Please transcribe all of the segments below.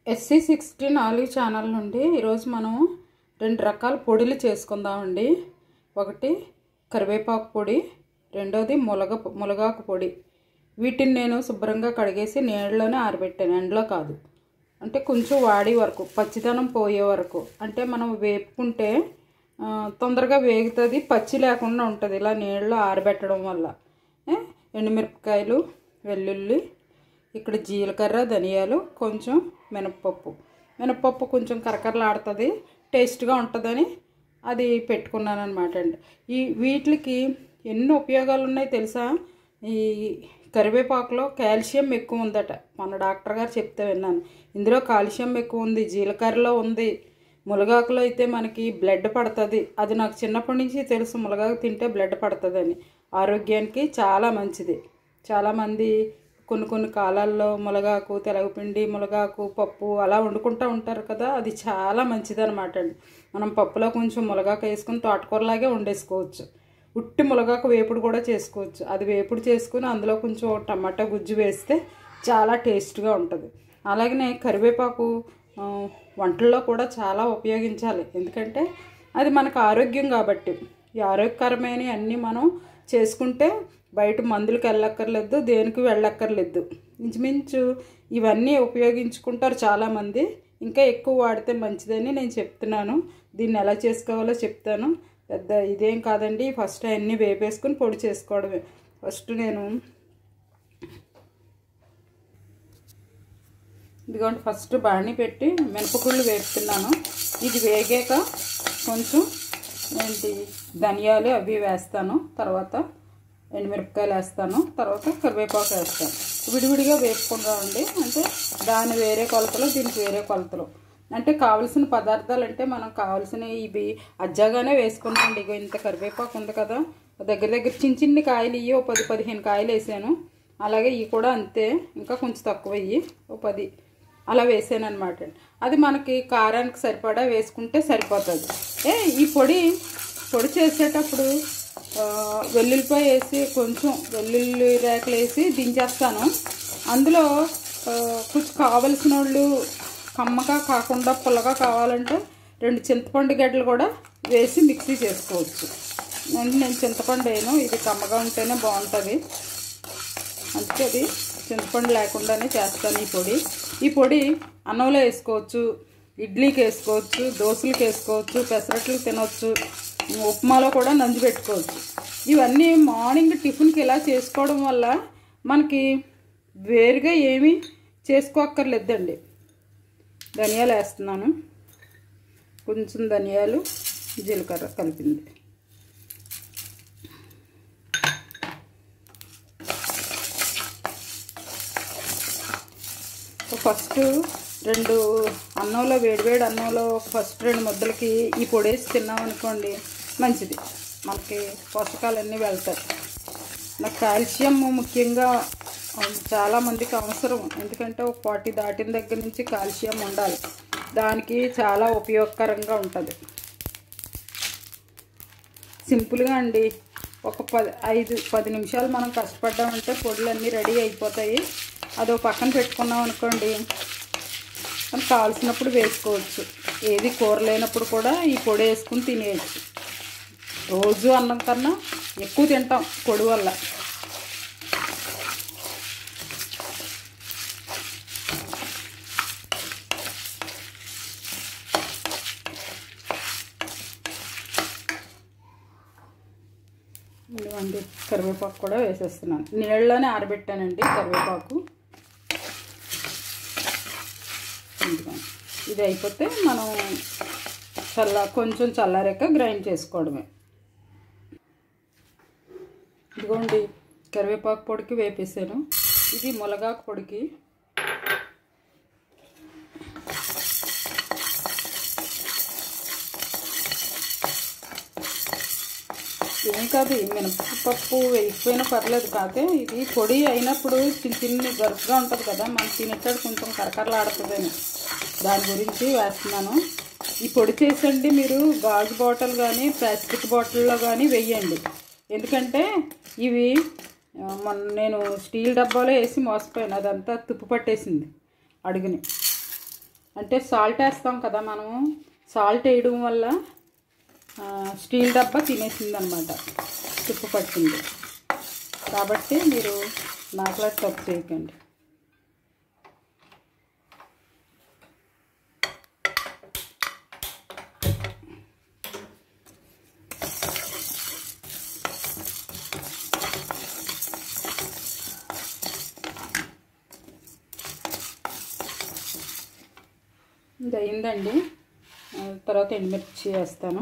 SC sixty నాలుగు channel నుండి ఈరోజు మనం రెండు రకాల పొడులు చేసుకుందామండి ఒకటి కరివేపాకు పొడి రెండోది ములగ ములగాకు పొడి వీటిని నేను శుభ్రంగా కడిగేసి నీళ్ళలోనే ఆరబెట్టాను ఎండలో కాదు అంటే కొంచెం వాడి వరకు పచ్చిదనం పోయే వరకు అంటే మనం వేపుకుంటే ఆ, తొందరగా వేగుతుంది పచ్చి లేకుండా ఉంటుంది ఇలా నీళ్ళలో ఆరబెట్టడం వల్ల ఏ, ఎండుమిరపకాయలు వెల్లుల్లి ఇక్కడ జీలకర్ర ధనియాలు కొంచెం మినప్పప్పు మినప్పప్పు కొంచెం కరకరలాడుతుంది టేస్ట్గా ఉంటుందని అది పెట్టుకున్నాను అనమాట అండి ఈ వీటికి ఎన్ని ఉపయోగాలు ఉన్నాయి తెలుసా ఈ కరివేపాకులో కాల్షియం ఎక్కువ ఉందట మన డాక్టర్ గారు చెప్తే విన్నాను ఇందులో కాల్షియం ఎక్కువ ఉంది జీలకర్రలో ఉంది మునగాకులో అయితే మనకి బ్లడ్ పడుతుంది అది నాకు చిన్నప్పటి నుంచి తెలుసు మునగాకు తింటే బ్లడ్ పడుతుందని ఆరోగ్యానికి చాలా మంచిది చాలామంది కొన్ని కొన్ని కాలాల్లో మునగాకు తెలగపిండి మునగాకు పప్పు అలా వండుకుంటూ ఉంటారు కదా అది చాలా మంచిది అనమాట అండి మనం పప్పులో కొంచెం మునగాకు వేసుకుని తోటకూరలాగే వండేసుకోవచ్చు ఉట్టి మునగాకు వేపుడు కూడా చేసుకోవచ్చు అది వేపుడు చేసుకుని అందులో కొంచెం టమాటా గుజ్జు వేస్తే చాలా టేస్ట్గా ఉంటుంది అలాగనే కరివేపాకు ఆ, వంటల్లో కూడా చాలా ఉపయోగించాలి ఎందుకంటే అది మనకు ఆరోగ్యం కాబట్టి ఈ ఆరోగ్యకరమైన అన్నీ మనం చేసుకుంటే బయట మందులకు వెళ్ళక్కర్లేదు దేనికి వెళ్ళక్కర్లేదు ఇంచుమించు ఇవన్నీ ఉపయోగించుకుంటారు చాలామంది ఇంకా ఎక్కువ వాడితే మంచిదని నేను చెప్తున్నాను దీన్ని ఎలా చేసుకోవాలో చెప్తాను పెద్ద ఇదేం కాదండి ఫస్ట్ అన్నీ వేపేసుకుని పొడి చేసుకోవడమే ఫస్ట్ నేను ఇదిగోండి ఫస్ట్ బాణీ పెట్టి మినపగుళ్ళు వేపుతున్నాను ఇది వేగాక కొంచెం ఏంటి ధనియాలు అవి వేస్తాను తర్వాత ఎండుమిరపకాయలు వేస్తాను తర్వాత కరివేపాకు వేస్తాను విడివిడిగా వేపుకుంటామండి అంటే దాని వేరే కొలతలు దీనికి వేరే కొలతలు అంటే కావలసిన పదార్థాలు అంటే మనం కావాల్సిన ఇవి అజ్జాగానే వేసుకున్నామండి ఇగో ఇంత కరివేపాకు ఉంది కదా దగ్గర దగ్గర చిన్న చిన్ని కాయలు ఇవి ఓ పది పదిహేను కాయలు వేసాను అలాగే ఇవి కూడా అంతే ఇంకా కొంచెం తక్కువ ఇవి ఓ పది అలా వేసాను అనమాట అది మనకి కారానికి సరిపడా వేసుకుంటే సరిపోతుంది ఏ ఈ పొడి పొడి చేసేటప్పుడు ఆ, వెల్లుల్లిపాయ వేసి కొంచెం వెల్లుల్లి రేకలు వేసి దించేస్తాను అందులో ఆ, కొంచెం కావలసిన వాళ్ళు కమ్మగా కాకుండా పుల్లగా కావాలంటే రెండు చింతపండు గడ్డలు కూడా వేసి మిక్సీ చేసుకోవచ్చు అంటే నేను చింతపండు వేయను ఇది కమ్మగా ఉంటేనే బాగుంటుంది అందుకే అది చింతపండు లేకుండానే చేస్తాను ఈ పొడి ఈ పొడి అన్నంలో వేసుకోవచ్చు ఇడ్లీకి వేసుకోవచ్చు దోశలకు వేసుకోవచ్చు పెసరట్లకు తినవచ్చు ఉప్మాలో కూడా నంజు పెట్టుకోవచ్చు ఇవన్నీ మార్నింగ్ టిఫిన్కి ఇలా చేసుకోవడం వల్ల మనకి వేరుగా ఏమీ చేసుకోక్కర్లేదండి ధనియాలు వేస్తున్నాను కొంచెం ధనియాలు జీలకర్ర కలిపింది ఫస్ట్ రెండు అన్నంలో వేడివేడి అన్నంలో ఫస్ట్ రెండు ముద్దలకి ఈ పొడి వేసి తిన్నాం అనుకోండి మంచిది మనకి పోషకాలన్నీ వెళ్తాయి నాకు కాల్షియం ముఖ్యంగా ఆ, చాలా మందికి అవసరం ఎందుకంటే ఒక ఫార్టీ దాటిన దగ్గర నుంచి కాల్షియం ఉండాలి దానికి చాలా ఉపయోగకరంగా ఉంటుంది సింపుల్గా అండి ఒక పది ఐదు పది నిమిషాలు మనం కష్టపడ్డామంటే పొడులు అన్నీ రెడీ అయిపోతాయి అదో పక్కన పెట్టుకున్నాం అనుకోండి మనకు కావాల్సినప్పుడు వేసుకోవచ్చు ఏది కూర లేనప్పుడు కూడా ఈ పొడి వేసుకుని తినేయచ్చు రోజు అన్నం కన్నా ఎక్కువ తింటాం పొడి వల్ల ఇదిగోండి కరివేపాకు కూడా వేసేస్తున్నాను నీళ్ళలోనే ఆరబెట్టానండి కరివేపాకు ఇదిగోండి ఇది అయిపోతే మనం చల్ల కొంచెం చల్లారాక గ్రైండ్ చేసుకోవడమే ఇదిగోండి కరివేపాకు పొడికి వేపేసాను ఇది ములగాకు పొడికి ఏం కాదు ఈ మినపప్పు వేయకపోయినా పర్లేదు కాకపోతే ఇది పొడి అయినప్పుడు చిన్న చిన్న గరుకుగా ఉంటుంది కదా మనం తినేటప్పుడు కొంచెం కరకరలాడుతుందని దాని గురించి వేస్తున్నాను ఈ పొడి చేసండి మీరు గాజు బాటిల్ కానీ ప్లాస్టిక్ బాటిల్లో కానీ వేయండి ఎందుకంటే ఇవి ఆ, మొన్న నేను స్టీల్ డబ్బాలో వేసి మోసపోయాను అదంతా తుప్పు పట్టేసింది అడుగుని అంటే సాల్ట్ వేస్తాం కదా మనము సాల్ట్ వేయడం వల్ల ఆ, స్టీల్ డబ్బా తినేసింది అనమాట తుప్పు పట్టింది కాబట్టి మీరు నాకులా తప్పు చేయకండి ఇది అయిందండి ఆ, తర్వాత ఎండుమిర్చి వేస్తాను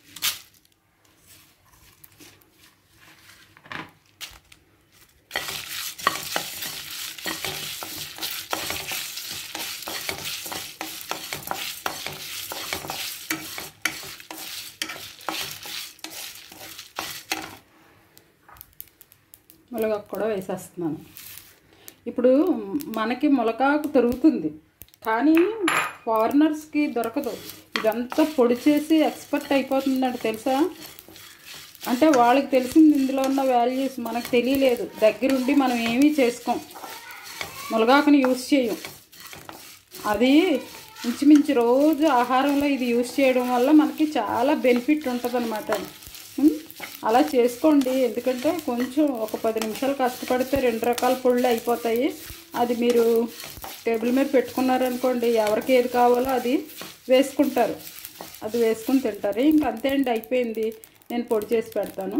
ములగాకు కూడా వేసేస్తున్నాను ఇప్పుడు మనకి ములగాకు దొరుకుతుంది కానీ ఫారినర్స్కి దొరకదు ఇదంతా పొడి చేసి ఎక్స్పర్ట్ అయిపోతుందండి తెలుసా అంటే వాళ్ళకి తెలిసింది ఇందులో ఉన్న వాల్యూస్ మనకు తెలియలేదు దగ్గరుండి మనం ఏమీ చేసుకోం ములగాకుని యూస్ చేయం అది ఇంచుమించు రోజు ఆహారంలో ఇది యూస్ చేయడం వల్ల మనకి చాలా బెనిఫిట్ ఉంటుంది అనమాట అలా చేసుకోండి ఎందుకంటే కొంచెం ఒక పది నిమిషాలు కష్టపడితే రెండు రకాల పొళ్ళు అయిపోతాయి అది మీరు టేబుల్ మీద పెట్టుకున్నారనుకోండి ఎవరికి ఏది కావాలో అది వేసుకుంటారు అది వేసుకుని తింటారు ఇంక అంతే అండి అయిపోయింది నేను పొడి చేసి పెడతాను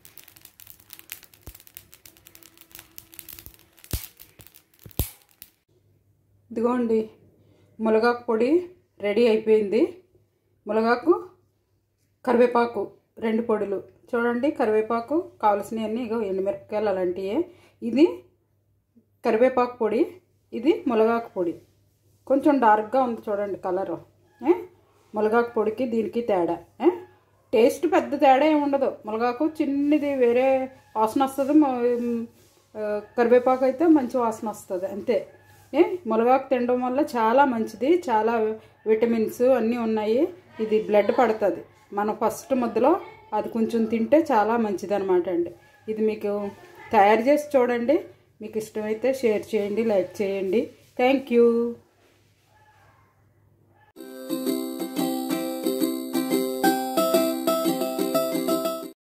ఇదిగోండి మునగాకు పొడి రెడీ అయిపోయింది మునగాకు కరివేపాకు రెండు పొడులు చూడండి కరివేపాకు కావలసినవన్నీ ఇగో ఎండుమిరపకాయలు అలాంటివే ఇది కరివేపాకు పొడి ఇది మునగాకు పొడి కొంచెం డార్క్గా ఉంది చూడండి కలరు ఏ మునగాకు పొడికి దీనికి తేడా ఏ టేస్ట్ పెద్ద తేడా ఏమి ఉండదు మునగాకు చిన్నది వేరే వాసన వస్తుంది మ- ఆ, కరివేపాకు అయితే మంచి వాసన వస్తుంది అంతే ఏ మునగాకు తినడం వల్ల చాలా మంచిది చాలా విటమిన్స్ అన్నీ ఉన్నాయి ఇది బ్లడ్ పడుతుంది మనం ఫస్ట్ ముద్దలో అది కొంచెం తింటే చాలా మంచిది అనమాట అండి ఇది మీకు తయారు చేసి చూడండి మీకు ఇష్టమైతే షేర్ చేయండి లైక్ చేయండి థ్యాంక్ యూ